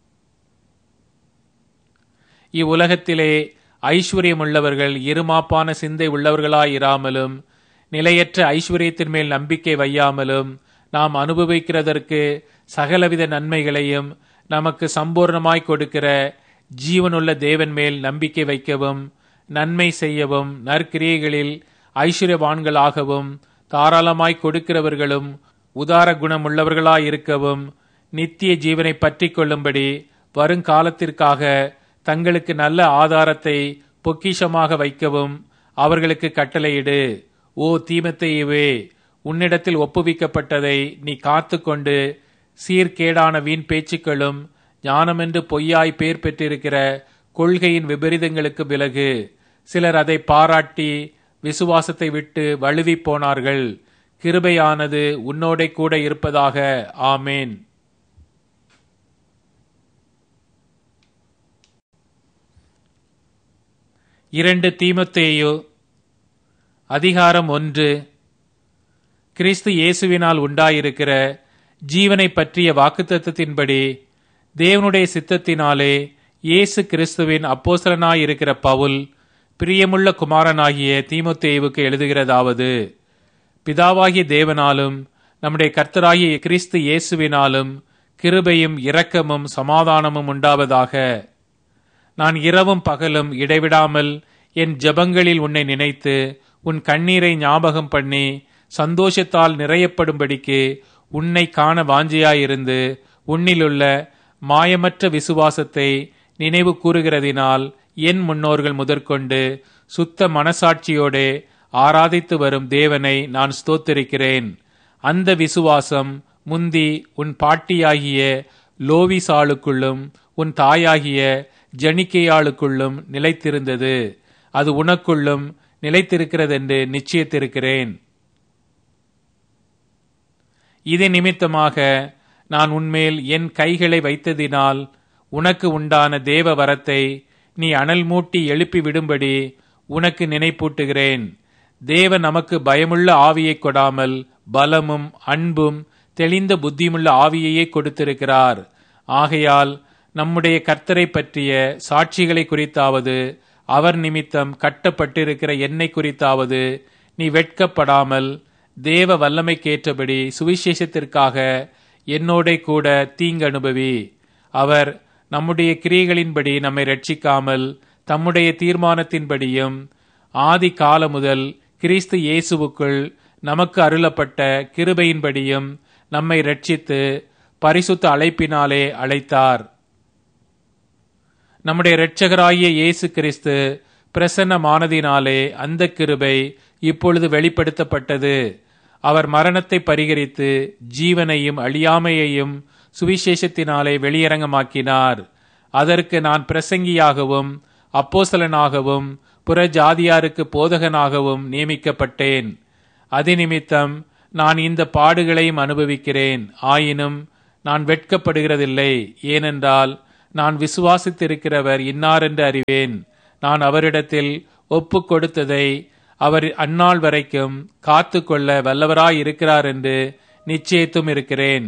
[SPEAKER 1] இவ்வுலகத்திலே ஐஸ்வர்யமுள்ளவர்கள் இருமாப்பான சிந்தை உள்ளவர்களாயிராமலும் நிலையற்ற ஐஸ்வர்யத்தின் மேல் நம்பிக்கை வையாமலும் நாம் அனுபவிக்கிறதற்கு சகலவித நன்மைகளையும் நமக்கு சம்பூர்ணமாய் கொடுக்கிற ஜீவனுள்ள தேவன் மேல் நம்பிக்கை வைக்கவும் நன்மை செய்யவும் நற்கிரியைகளில் ஐஸ்வர்யவான்களாகவும் தாராளமாய் கொடுக்கிறவர்களும் உதார குணமுள்ளவர்களாயிருக்கவும் நித்திய ஜீவனை பற்றி கொள்ளும்படி வருங்காலத்திற்காக தங்களுக்கு நல்ல ஆதாரத்தை பொக்கிஷமாக வைக்கவும் அவர்களுக்கு கட்டளையிடு ஓ தீமத்தையவே உன்னிடத்தில் ஒப்புவிக்கப்பட்டதை நீ காத்து கொண்டு சீர்கேடான வீண் பேச்சுக்களும் ஞானமென்று பொய்யாய் பேர் பெற்றிருக்கிற கொள்கையின் விபரீதங்களுக்கு விலகு சிலர் அதை பாராட்டி விசுவாசத்தை விட்டு வழுவி போனார்கள் கிருபையானது உன்னோடே கூட இருப்பதாக ஆமேன் இரண்டு தீமத்தேயோ அதிகாரம் ஒன்று கிறிஸ்து இயேசுவினால் உண்டாயிருக்கிற ஜீவனை பற்றிய வாக்குத்தத்தின்படி தேவனுடைய சித்தத்தினாலே இயேசு கிறிஸ்துவின் அப்போசலனாயிருக்கிற பவுல் பிரியமுள்ள குமாரனாகிய தீமோத்தேயுவுக்கு எழுதுகிறதாவது பிதாவாகிய தேவனாலும் நம்முடைய கர்த்தராகிய கிறிஸ்து இயேசுவினாலும் கிருபையும் இரக்கமும் சமாதானமும் உண்டாவதாக நான் இரவும் பகலும் இடைவிடாமல் என் ஜபங்களில் உன்னை நினைத்து உன் கண்ணீரை ஞாபகம் பண்ணி சந்தோஷத்தால் நிறையப்படும்படிக்கு உன்னை காண வாஞ்சியாயிருந்து உன்னிலுள்ள மாயமற்ற விசுவாசத்தை நினைவு கூறுகிறதினால் என் முன்னோர்கள் முதற்கொண்டு சுத்த மனசாட்சியோடே ஆராதித்து வரும் தேவனை நான் ஸ்தோத்திருக்கிறேன் அந்த விசுவாசம் முந்தி உன் பாட்டியாகிய லோவிசாளுக்குள்ளும் உன் தாயாகிய ஜனிக்கையாளுக்குள்ளும் நிலைத்திருந்தது அது உனக்குள்ளும் நிலைத்திருக்கிறதென்று நிச்சயித்திருக்கிறேன் இது நிமித்தமாக நான் உன்மேல் என் கைகளை வைத்ததினால் உனக்கு உண்டான தேவ வரத்தை நீ அனல் மூட்டி எழுப்பி விடும்படி உனக்கு நினைப்பூட்டுகிறேன் தேவ நமக்கு பயமுள்ள ஆவியை கொடாமல் பலமும் அன்பும் தெளிந்த புத்தியுமுள்ள ஆவியையே கொடுத்திருக்கிறார் ஆகையால் நம்முடைய கர்த்தரை பற்றிய சாட்சிகளை குறித்தாவது அவர் நிமித்தம் கட்டப்பட்டிருக்கிற என்னை குறித்தாவது நீ வெட்கப்படாமல் தேவ வல்லமைக்கேற்றபடி சுவிசேஷத்திற்காக என்னோட கூட தீங்கு அனுபவி அவர் நம்முடைய கிரியைகளின்படி நம்மை ரட்சிக்காமல் தம்முடைய தீர்மானத்தின்படியும் ஆதி கால முதல் கிறிஸ்து இயேசுவுக்குள் நமக்கு அருளப்பட்ட கிருபையின்படியும் நம்மை ரட்சித்து பரிசுத்த அழைப்பினாலே அழைத்தார் நம்முடைய இரட்சகராகிய இயேசு கிறிஸ்து பிரசன்னமானதினாலே அந்த கிருபை இப்பொழுது வெளிப்படுத்தப்பட்டது அவர் மரணத்தை பரிகரித்து ஜீவனையும் அழியாமையையும் சுவிசேஷத்தினாலே வெளியரங்கமாக்கினார் அதற்கு நான் பிரசங்கியாகவும் அப்போசலனாகவும் புற ஜாதியாருக்கு போதகனாகவும் நியமிக்கப்பட்டேன் அது நிமித்தம் நான் இந்த பாடுகளையும் அனுபவிக்கிறேன் ஆயினும் நான் வெட்கப்படுகிறதில்லை ஏனென்றால் நான் விசுவாசித்திருக்கிறவர் இன்னாரென்று அறிவேன் நான் அவரிடத்தில் ஒப்பு கொடுத்ததை அவர் அந்நாள் வரைக்கும் காத்து கொள்ள வல்லவராய் இருக்கிறார் என்று நிச்சயித்தும் இருக்கிறேன்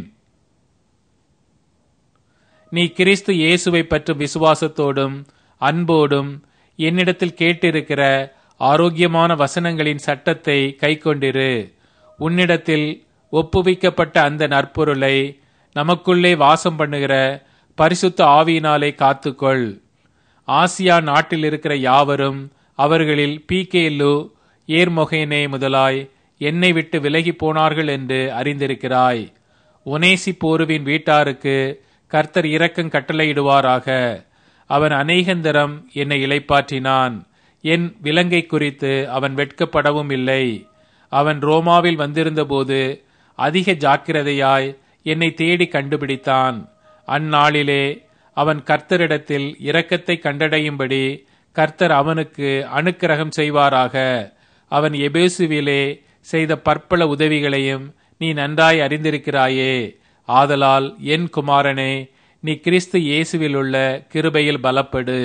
[SPEAKER 1] நீ கிறிஸ்து இயேசுவை பற்றும் விசுவாசத்தோடும் அன்போடும் என்னிடத்தில் கேட்டிருக்கிற ஆரோக்கியமான வசனங்களின் சட்டத்தை கைக்கொண்டிரு உன்னிடத்தில் ஒப்புவிக்கப்பட்ட அந்த நற்பொருளை நமக்குள்ளே வாசம் பண்ணுகிற பரிசுத்த ஆவியினாலே காத்துக்கொள் ஆசியா நாட்டில் இருக்கிற யாவரும் அவர்களில் பீகேலு ஏர்மொகேனே முதலாய் என்னை விட்டு விலகி போனார்கள் என்று அறிந்திருக்கிறாய் ஒனேசி போருவின் வீட்டாருக்கு கர்த்தர் இரக்கம் கட்டளையிடுவாராக அவன் அநேகந்தரம் என்னை இளைப்பாற்றினான் என் விலங்கை குறித்து அவன் வெட்கப்படவும் இல்லை அவன் ரோமாவில் வந்திருந்தபோது அதிக ஜாக்கிரதையாய் என்னை தேடி கண்டுபிடித்தான் அந்நாளிலே அவன் கர்த்தரிடத்தில் இரக்கத்தை கண்டடையும்படி கர்த்தர் அவனுக்கு அனுக்கிரகம் செய்வாராக அவன் எபேசுவிலே செய்த பற்பல உதவிகளையும் நீ நன்றாய் அறிந்திருக்கிறாயே ஆதலால் என் குமாரனே நீ கிறிஸ்து இயேசுவில் உள்ள கிருபையில் பலப்படு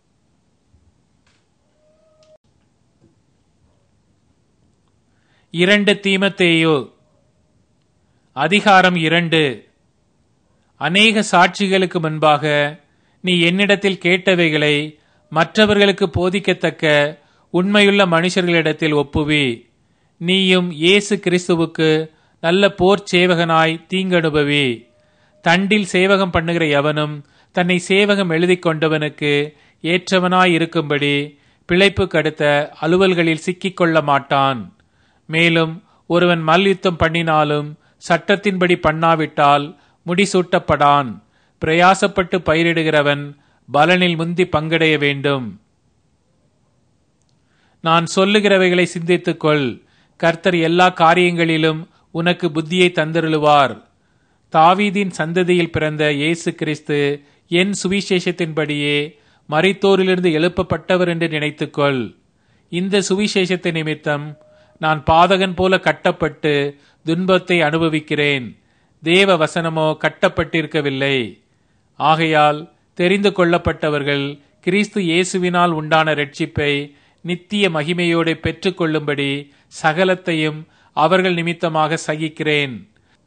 [SPEAKER 1] இரண்டு தீமத்தேயோ அதிகாரம் இரண்டு அநேக சாட்சிகளுக்கு முன்பாக நீ என்னிடத்தில் கேட்டவைகளை மற்றவர்களுக்கு போதிக்கத்தக்க உண்மையுள்ள மனுஷர்களிடத்தில் ஒப்புவி நீயும் இயேசு கிறிஸ்துவுக்கு நல்ல போர் சேவகனாய் தீங்கனுபவி தண்டில் சேவகம் பண்ணுகிற எவனும் தன்னை சேவகம் எழுதி கொண்டவனுக்கு ஏற்றவனாய் இருக்கும்படி பிழைப்பு கடுத்த அலுவல்களில் சிக்கிக் கொள்ள மாட்டான் மேலும் ஒருவன் மல்யுத்தம் பண்ணினாலும் சட்டத்தின்படி பண்ணாவிட்டால் முடிசூட்டப்படான் பிரயாசப்பட்டு பயிரிடுகிறவன் பலனில் முந்தி பங்கடைய வேண்டும் நான் சொல்லுகிறவைகளை சிந்தித்துக்கொள் கர்த்தர் எல்லா காரியங்களிலும் உனக்கு புத்தியை தந்தருளுவார் தாவீதின் சந்ததியில் பிறந்த இயேசு கிறிஸ்து என் சுவிசேஷத்தின்படியே மரித்தோரிலிருந்து எழுப்பப்பட்டவர் என்று நினைத்துக்கொள் இந்த சுவிசேஷத்தை நிமித்தம் நான் பாதகன் போல கட்டப்பட்டு துன்பத்தை அனுபவிக்கிறேன் தேவ வசனமோ கட்டப்பட்டிருக்கவில்லை ஆகையால் தெரிந்து கொள்ளப்பட்டவர்கள் கிறிஸ்து இயேசுவினால் உண்டான ரட்சிப்பை நித்திய மகிமையோடு பெற்றுக்கொள்ளும்படி சகலத்தையும் அவர்கள் நிமித்தமாக சகிக்கிறேன்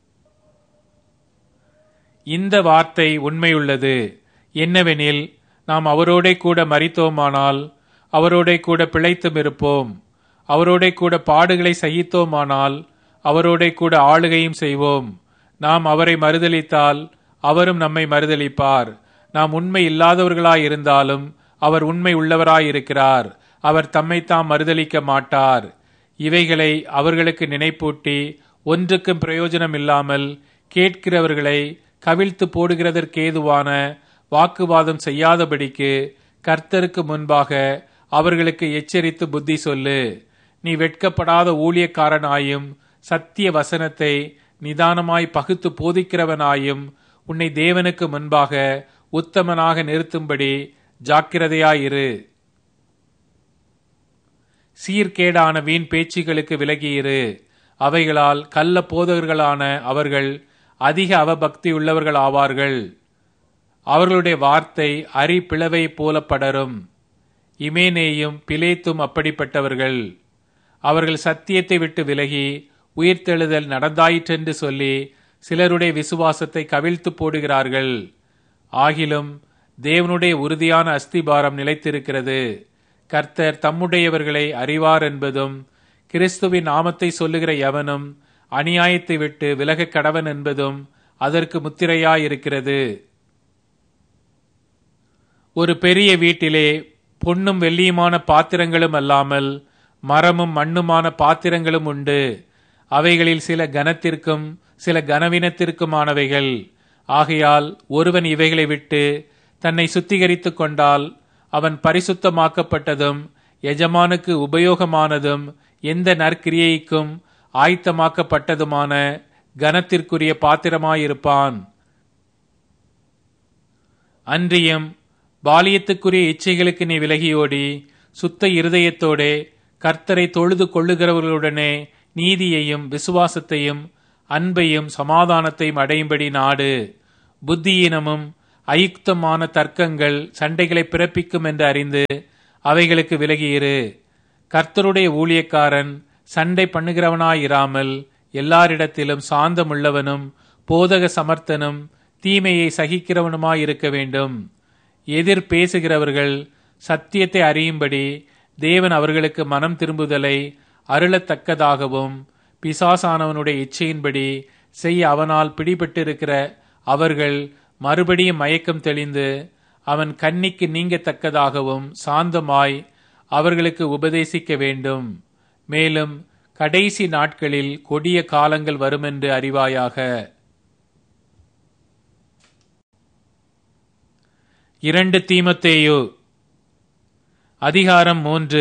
[SPEAKER 1] இந்த வார்த்தை உண்மையுள்ளது என்னவெனில் நாம் அவரோடே கூட மறித்தோமானால் அவரோடே கூட பிழைத்தும் இருப்போம் அவரோடே கூட பாடுகளை சகித்தோமானால் அவரோடே கூட ஆளுகையும் செய்வோம் நாம் அவரை மறுதலித்தால் அவரும் நம்மை மறுதலிப்பார் நாம் உண்மை இல்லாதவர்களாயிருந்தாலும் அவர் உண்மை உள்ளவராயிருக்கிறார் அவர் தம்மைத்தாம் மறுதலிக்க மாட்டார் இவைகளை அவர்களுக்கு நினைப்பூட்டி ஒன்றுக்கும் பிரயோஜனம் இல்லாமல் கேட்கிறவர்களை கவிழ்த்து போடுகிறதற்கேதுவான வாக்குவாதம் செய்யாதபடிக்கு கர்த்தருக்கு முன்பாக அவர்களுக்கு எச்சரித்து புத்தி சொல்லு நீ வெட்கப்படாத ஊழியக்காரனாயும் சத்திய வசனத்தை நிதானமாய் பகுத்து போதிக்கிறவனாயும் உன்னை தேவனுக்கு முன்பாக உத்தமனாக நிறுத்தும்படி ஜாக்கிரதையாயிரு சீர்கேடான வீண் பேச்சுகளுக்கு விலகியிரு அவைகளால் கள்ள போதகர்களான அவர்கள் அதிக அவபக்தி உள்ளவர்கள் ஆவார்கள் அவர்களுடைய வார்த்தை அரி பிளவை போல படரும் இமேனேயும் பிலேத்தும் அப்படிப்பட்டவர்கள் அவர்கள் சத்தியத்தை விட்டு விலகி உயிர்த்தெழுதல் நடந்தாயிற்றென்று சொல்லி சிலருடைய விசுவாசத்தை கவிழ்த்து போடுகிறார்கள் ஆகிலும் தேவனுடைய உறுதியான அஸ்திபாரம் நிலைத்திருக்கிறது கர்த்தர் தம்முடையவர்களை அறிவார் என்பதும் கிறிஸ்துவின் நாமத்தை சொல்லுகிற எவனும் அநியாயத்தை விட்டு விலக கடவன் என்பதும் அதற்கு முத்திரையாயிருக்கிறது ஒரு பெரிய வீட்டிலே பொன்னும் வெள்ளியுமான பாத்திரங்களும் அல்லாமல் மரமும் மண்ணுமான பாத்திரங்களும் உண்டு அவைகளில் சில கனத்திற்கும் சில கனவினத்திற்குமானவைகள் ஆகையால் ஒருவன் இவைகளை விட்டு தன்னை சுத்திகரித்துக் கொண்டால் அவன் பரிசுத்தமாக்கப்பட்டதும் எஜமானுக்கு உபயோகமானதும் எந்த நற்கிரியைக்கும் ஆயத்தமாக்கப்பட்டதுமான கனத்திற்குரிய பாத்திரமாயிருப்பான் அன்றியும் பாலியத்துக்குரிய இச்சைகளுக்கு நீ விலகியோடி சுத்த இருதயத்தோடே கர்த்தரை தொழுது கொள்ளுகிறவர்களுடனே நீதியையும் விசுவாசத்தையும் அன்பையும் சமாதானத்தையும் அடையும்படி நாடு புத்தியீனமும் அயுக்தமான தர்க்கங்கள் சண்டைகளை பிறப்பிக்கும் என்று அறிந்து அவைகளுக்கு விலகியிரு கர்த்தருடைய ஊழியக்காரன் சண்டை பண்ணுகிறவனாயிராமல் எல்லாரிடத்திலும் சாந்தமுள்ளவனும் போதக சமர்த்தனும் தீமையை சகிக்கிறவனுமாயிருக்க வேண்டும் எதிர் பேசுகிறவர்கள் சத்தியத்தை அறியும்படி தேவன் அவர்களுக்கு மனம் திரும்புதலை அருளத்தக்கதாகவும் பிசாசானவனுடைய இச்சையின்படி செய்ய அவனால் பிடிபட்டிருக்கிற அவர்கள் மறுபடியும் மயக்கம் தெளிந்து அவன் கண்ணிக்கு நீங்கத்தக்கதாகவும் சாந்தமாய் அவர்களுக்கு உபதேசிக்க வேண்டும் மேலும் கடைசி நாட்களில் கொடிய காலங்கள் வருமென்று அறிவாயாக இரண்டு தீமத்தேயு அதிகாரம் மூன்று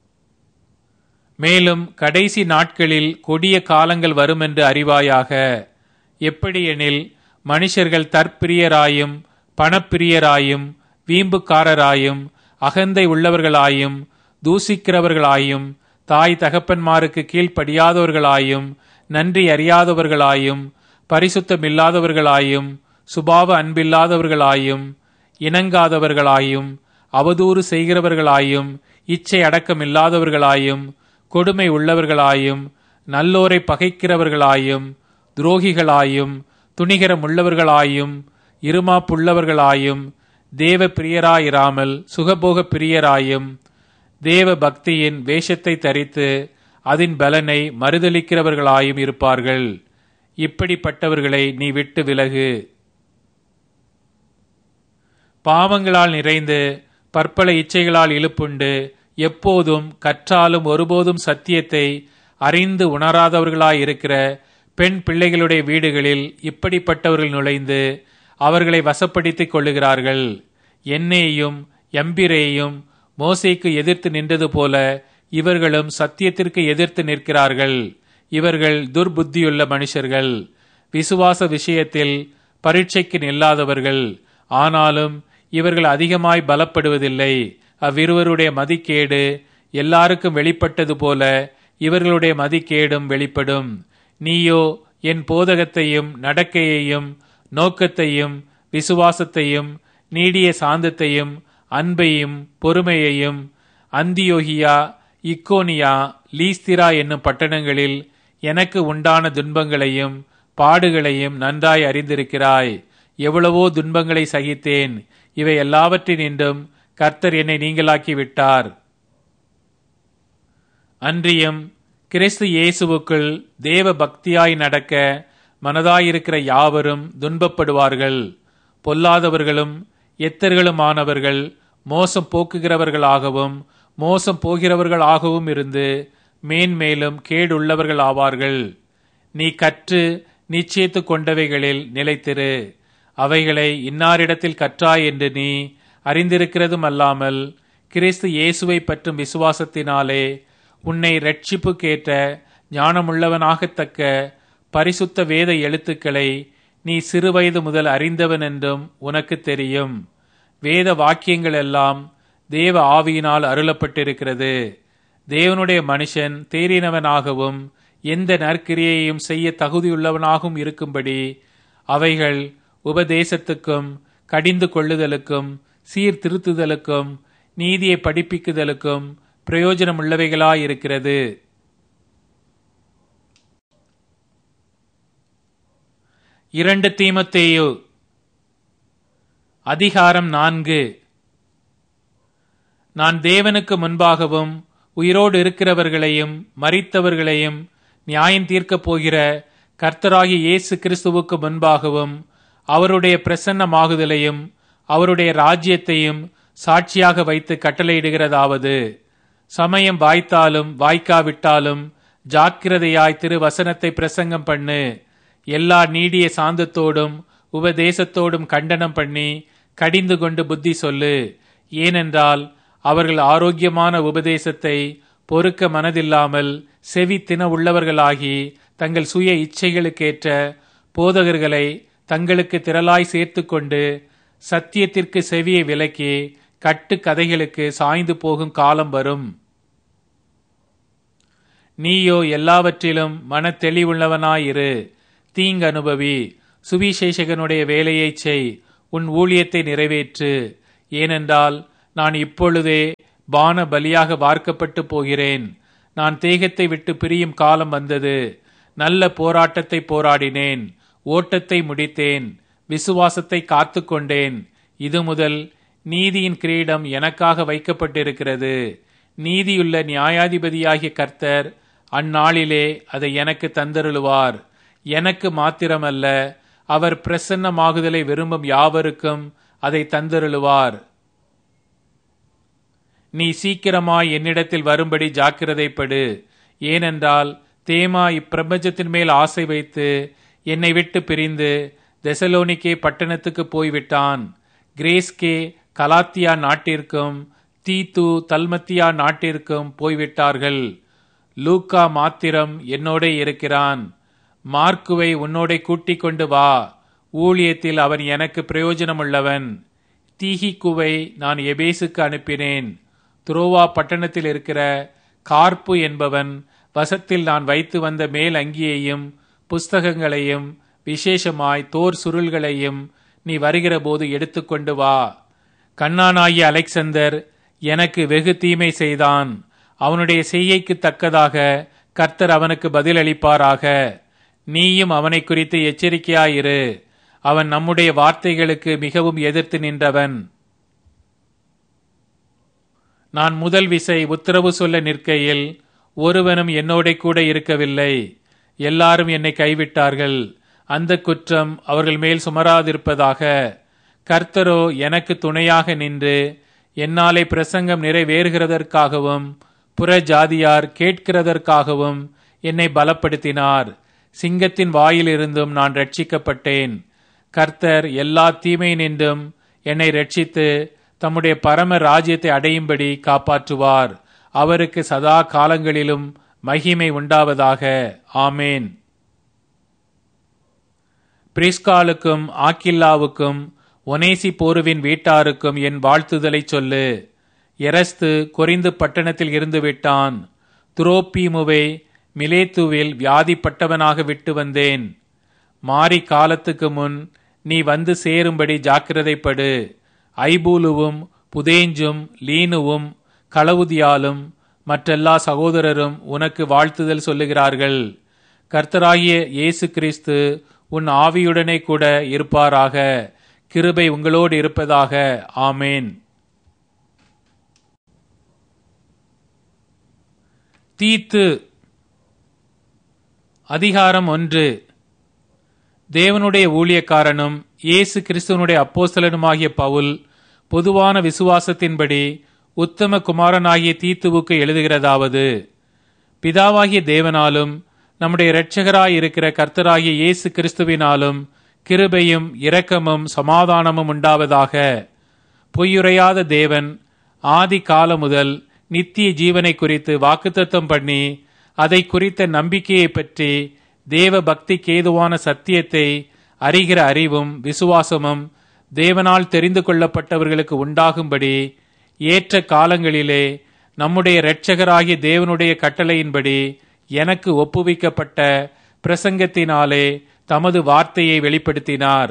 [SPEAKER 1] மேலும் கடைசி நாட்களில் கொடிய காலங்கள் வருமென்று அறிவாயாக எப்படியெனில் மனுஷர்கள் தற்பிரியராயும் பணப்பிரியராயும் வீம்புக்காரராயும் அகந்தை உள்ளவர்களாயும் தூசிக்கிறவர்களாயும் தாய் தகப்பன்மாருக்கு கீழ்ப்படியாதவர்களாயும் நன்றி அறியாதவர்களாயும் பரிசுத்தமில்லாதவர்களாயும் சுபாவ அன்பில்லாதவர்களாயும் இணங்காதவர்களாயும் அவதூறு செய்கிறவர்களாயும் இச்சை அடக்கமில்லாதவர்களாயும் கொடுமை உள்ளவர்களாயும் நல்லோரை பகைக்கிறவர்களாயும் துரோகிகளாயும் துணிகரம் உள்ளவர்களாயும் இருமாப்புள்ளவர்களாயும் தேவ பிரியராயிராமல் சுகபோக பிரியராயும் தேவ பக்தியின் வேஷத்தை தரித்து அதன் பலனை மறுதளிக்கிறவர்களாயும் இருப்பார்கள் இப்படிப்பட்டவர்களை நீ விட்டு விலகு பாவங்களால் நிறைந்து பற்பல இச்சைகளால் இழுப்புண்டு எப்போதும் கற்றாலும் ஒருபோதும் சத்தியத்தை அறிந்து உணராதவர்களாயிருக்கிற பெண் பிள்ளைகளுடைய வீடுகளில் இப்படிப்பட்டவர்கள் நுழைந்து அவர்களை வசப்படுத்திக் கொள்ளுகிறார்கள் என்னேயும் எம்பிரேயும் மோசைக்கு எதிர்த்து நின்றது போல இவர்களும் சத்தியத்திற்கு எதிர்த்து நிற்கிறார்கள் இவர்கள் துர்புத்தியுள்ள மனுஷர்கள் விசுவாச விஷயத்தில் பரீட்சைக்கு நில்லாதவர்கள் ஆனாலும் இவர்கள் அதிகமாய் பலப்படுவதில்லை அவ்விருவருடைய மதிக்கேடு எல்லாருக்கும் வெளிப்பட்டது போல இவர்களுடைய மதிக்கேடும் வெளிப்படும் நீயோ என் போதகத்தையும் நடக்கையையும் நோக்கத்தையும் விசுவாசத்தையும் நீடிய சாந்தத்தையும் அன்பையும் பொறுமையையும் அந்தியோகியா இக்கோனியா லீஸ்திரா என்னும் பட்டணங்களில் எனக்கு உண்டான துன்பங்களையும் பாடுகளையும் நன்றாய் அறிந்திருக்கிறாய் எவ்வளவோ துன்பங்களை சகித்தேன் இவை எல்லாவற்றினின்றும் கர்த்தர் என்னை நீங்களாக்கி விட்டார் அன்றியும் கிறிஸ்து இயேசுவுக்குள் தேவ பக்தியாய் நடக்க மனதாயிருக்கிற யாவரும் துன்பப்படுவார்கள் பொல்லாதவர்களும் எத்தர்களுமானவர்கள் மோசம் போக்குகிறவர்களாகவும் மோசம் போகிறவர்களாகவும் இருந்து மேன்மேலும் கேடுள்ளவர்கள் ஆவார்கள் நீ கற்று நிச்சயித்து கொண்டவைகளில் நிலைத்திரு அவைகளை இன்னாரிடத்தில் கற்றாய் என்று நீ அறிந்திருக்கிறதும் அல்லாமல் கிறிஸ்து இயேசுவை பற்றும் விசுவாசத்தினாலே உன்னை ரட்சிப்புக்கேற்ற ஞானமுள்ளவனாகத்தக்க பரிசுத்த வேத எழுத்துக்களை நீ சிறுவயது முதல் அறிந்தவன் என்றும் உனக்கு தெரியும் வேத வாக்கியங்கள் எல்லாம் தேவ ஆவியினால் அருளப்பட்டிருக்கிறது தேவனுடைய மனுஷன் தேறினவனாகவும் எந்த நற்கிரியையும் செய்ய தகுதியுள்ளவனாகவும் இருக்கும்படி அவைகள் உபதேசத்துக்கும் கடிந்து கொள்ளுதலுக்கும் சீர்திருத்துதலுக்கும் நீதியை படிப்பிக்குதலுக்கும் பிரயோஜனமுள்ளவைகளாயிருக்கிறது இரண்டு தீமத்தேயு அதிகாரம் நான்கு நான் தேவனுக்கு முன்பாகவும் உயிரோடு இருக்கிறவர்களையும் மறித்தவர்களையும் நியாயம் தீர்க்கப் போகிற கர்த்தராகி இயேசு கிறிஸ்துவுக்கு முன்பாகவும் அவருடைய பிரசன்னமாகுதலையும் அவருடைய ராஜ்யத்தையும் சாட்சியாக வைத்து கட்டளையிடுகிறதாவது சமயம் வாய்த்தாலும் வாய்க்காவிட்டாலும் ஜாக்கிரதையாய் திரு வசனத்தை பிரசங்கம் பண்ணு எல்லா நீடிய சாந்தத்தோடும் உபதேசத்தோடும் கண்டனம் பண்ணி கடிந்து கொண்டு புத்தி சொல்லு ஏனென்றால் அவர்கள் ஆரோக்கியமான உபதேசத்தை பொறுக்க மனதில்லாமல் செவி தின உள்ளவர்களாகி தங்கள் சுய இச்சைகளுக்கேற்ற போதகர்களை தங்களுக்கு திரளாய் சேர்த்து கொண்டு சத்தியத்திற்கு செவியை விலக்கி கட்டு கதைகளுக்கு சாய்ந்து போகும் காலம் வரும் நீயோ எல்லாவற்றிலும் மன தெளிவுள்ளவனாயிரு தீங்கு அனுபவி சுவிசேஷகனுடைய வேலையைச் செய் உன் ஊழியத்தை நிறைவேற்று ஏனென்றால் நான் இப்பொழுதே பான பலியாக வார்க்கப்பட்டு போகிறேன் நான் தேகத்தை விட்டு பிரியும் காலம் வந்தது நல்ல போராட்டத்தை போராடினேன் ஓட்டத்தை முடித்தேன் விசுவாசத்தை காத்து கொண்டேன் இது முதல் நீதியின் கிரீடம் எனக்காக வைக்கப்பட்டிருக்கிறது நீதியுள்ள நியாயாதிபதியாகிய கர்த்தர் அந்நாளிலே அதை எனக்கு தந்தருளுவார் எனக்கு மாத்திரமல்ல அவர் பிரசன்னமாகுதலை விரும்பும் யாவருக்கும் அதை தந்தருளுவார் நீ சீக்கிரமாய் என்னிடத்தில் வரும்படி ஜாக்கிரதைப்படு ஏனென்றால் தேமா இப்பிரபஞ்சத்தின் மேல் ஆசை வைத்து என்னை விட்டு பிரிந்து தெசலோனிக்கே பட்டணத்துக்கு போய்விட்டான் கிரேஸ்கே கலாத்தியா நாட்டிற்கும் தீத்து தல்மத்தியா நாட்டிற்கும் போய்விட்டார்கள் லூக்கா மாத்திரம் என்னோட இருக்கிறான் மார்க்குவை உன்னோட கூட்டிக் கொண்டு வா ஊழியத்தில் அவன் எனக்கு பிரயோஜனமுள்ளவன் தீஹிக்குவை நான் எபேசுக்கு அனுப்பினேன் துரோவா பட்டணத்தில் இருக்கிற கார்ப்பு என்பவன் வசத்தில் நான் வைத்து வந்த மேல் அங்கியையும் புஸ்தகங்களையும் விசேஷமாய் தோர் சுருள்களையும் நீ வருகிற போது எடுத்துக்கொண்டு வா கண்ணானாகிய அலெக்சந்தர் எனக்கு வெகு தீமை செய்தான் அவனுடைய செய்கைக்கு தக்கதாக கர்த்தர் அவனுக்கு பதிலளிப்பாராக நீயும் அவனை குறித்து எச்சரிக்கையாயிரு அவன் நம்முடைய வார்த்தைகளுக்கு மிகவும் எதிர்த்து நின்றவன் நான் முதல் விசை உத்தரவு சொல்ல நிற்கையில் ஒருவனும் என்னோட கூட இருக்கவில்லை எல்லாரும் என்னை கைவிட்டார்கள் அந்த குற்றம் அவர்கள் மேல் சுமராதிருப்பதாக கர்த்தரோ எனக்கு துணையாக நின்று என்னாலே பிரசங்கம் நிறைவேறுகிறதற்காகவும் புற ஜாதியார் கேட்கிறதற்காகவும் என்னை பலப்படுத்தினார் சிங்கத்தின் வாயிலிருந்தும் நான் ரட்சிக்கப்பட்டேன் கர்த்தர் எல்லா தீமை நின்றும் என்னை ரட்சித்து தம்முடைய பரம ராஜ்யத்தை அடையும்படி காப்பாற்றுவார் அவருக்கு சதா காலங்களிலும் மகிமை உண்டாவதாக ஆமேன் பிரிஸ்காலுக்கும் ஆக்கில்லாவுக்கும் ஒனேசி போருவின் வீட்டாருக்கும் என் வாழ்த்துதலை சொல்லு எரஸ்து கொரிந்து பட்டணத்தில் இருந்து விட்டான் துரோப்பீமுவை மிலேத்துவில் வியாதிப்பட்டவனாக விட்டு வந்தேன் மாறி காலத்துக்கு முன் நீ வந்து சேரும்படி ஜாக்கிரதைப்படு ஐபூலுவும் புதேஞ்சும் லீனுவும் களவுதியாலும் மற்றெல்லா சகோதரரும் உனக்கு வாழ்த்துதல் சொல்லுகிறார்கள் கர்த்தராகிய இயேசு கிறிஸ்து உன் ஆவியுடனே கூட இருப்பாராக கிருபை உங்களோடு இருப்பதாக ஆமேன் தீத்து அதிகாரம் ஒன்று தேவனுடைய ஊழியக்காரனும் இயேசு கிறிஸ்துவனுடைய அப்போஸ்தலனுமாகிய பவுல் பொதுவான விசுவாசத்தின்படி உத்தம குமாரனாகிய தீத்துவுக்கு எழுதுகிறதாவது பிதாவாகிய தேவனாலும் நம்முடைய இரட்சகராய் இருக்கிற கர்த்தராகிய இயேசு கிறிஸ்துவினாலும் கிருபையும் இரக்கமும் சமாதானமும் உண்டாவதாக பொய்யுரையாத தேவன் ஆதி காலம் முதல் நித்திய ஜீவனை குறித்து வாக்குத்தத்தம் பண்ணி அதை குறித்த நம்பிக்கையை பற்றி தேவ பக்திக்கு ஏதுவான சத்தியத்தை அறிகிற அறிவும் விசுவாசமும் தேவனால் தெரிந்து கொள்ளப்பட்டவர்களுக்கு உண்டாகும்படி ஏற்ற காலங்களிலே நம்முடைய இரட்சகராகிய தேவனுடைய கட்டளையின்படி எனக்கு ஒப்புவிக்கப்பட்ட பிரசங்கத்தினாலே தமது வார்த்தையை வெளிப்படுத்தினார்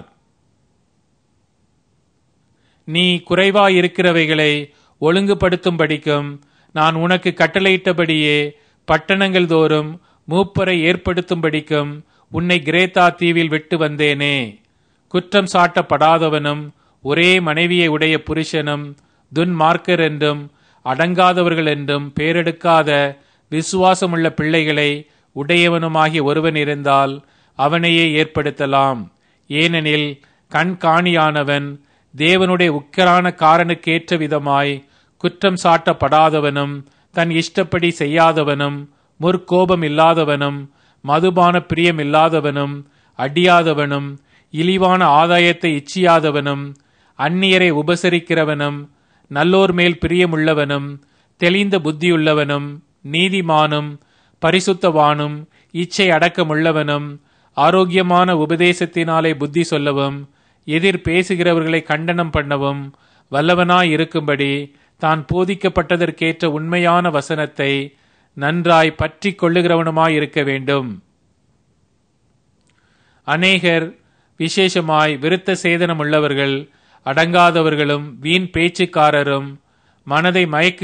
[SPEAKER 1] நீ குறைவாயிருக்கிறவைகளை ஒழுங்குபடுத்தும்படிக்கும் நான் உனக்கு கட்டளையிட்டபடியே பட்டணங்கள் தோறும் மூப்பரை ஏற்படுத்தும்படிக்கும் உன்னை கிரேத்தா தீவில் விட்டு வந்தேனே குற்றம் சாட்டப்படாதவனும் ஒரே மனைவியை உடைய புருஷனும் துன்மார்க்கர் என்றும் அடங்காதவர்கள் என்றும் பேரெடுக்காத விசுவாசமுள்ள பிள்ளைகளை உடையவனுமாகிய ஒருவன் இருந்தால் அவனையே ஏற்படுத்தலாம் ஏனெனில் கண்காணியானவன் தேவனுடைய உக்கரான காரனுக்கேற்ற விதமாய் குற்றம் சாட்டப்படாதவனும் தன் இஷ்டப்படி செய்யாதவனும் முற்கோபம் இல்லாதவனும் மதுபான பிரியம் இல்லாதவனும் அடியாதவனும் இழிவான ஆதாயத்தை இச்சியாதவனும் அந்நியரை உபசரிக்கிறவனும் நல்லோர் மேல் பிரியமுள்ளவனும் தெளிந்த புத்தியுள்ளவனும் நீதிமானும் பரிசுத்தவானும் இச்சை அடக்கமுள்ளவனும் ஆரோக்கியமான உபதேசத்தினாலே புத்தி சொல்லவும் எதிர் பேசுகிறவர்களை கண்டனம் பண்ணவும் வல்லவனாய் இருக்கும்படி தான் போதிக்கப்பட்டதற்கேற்ற உண்மையான வசனத்தை நன்றாய் பற்றி கொள்ளுகிறவனுமாய் இருக்க வேண்டும் அநேகர் விசேஷமாய் விருத்த சேதனம் உள்ளவர்கள் அடங்காதவர்களும் வீண் பேச்சுக்காரரும் மனதை மயக்கு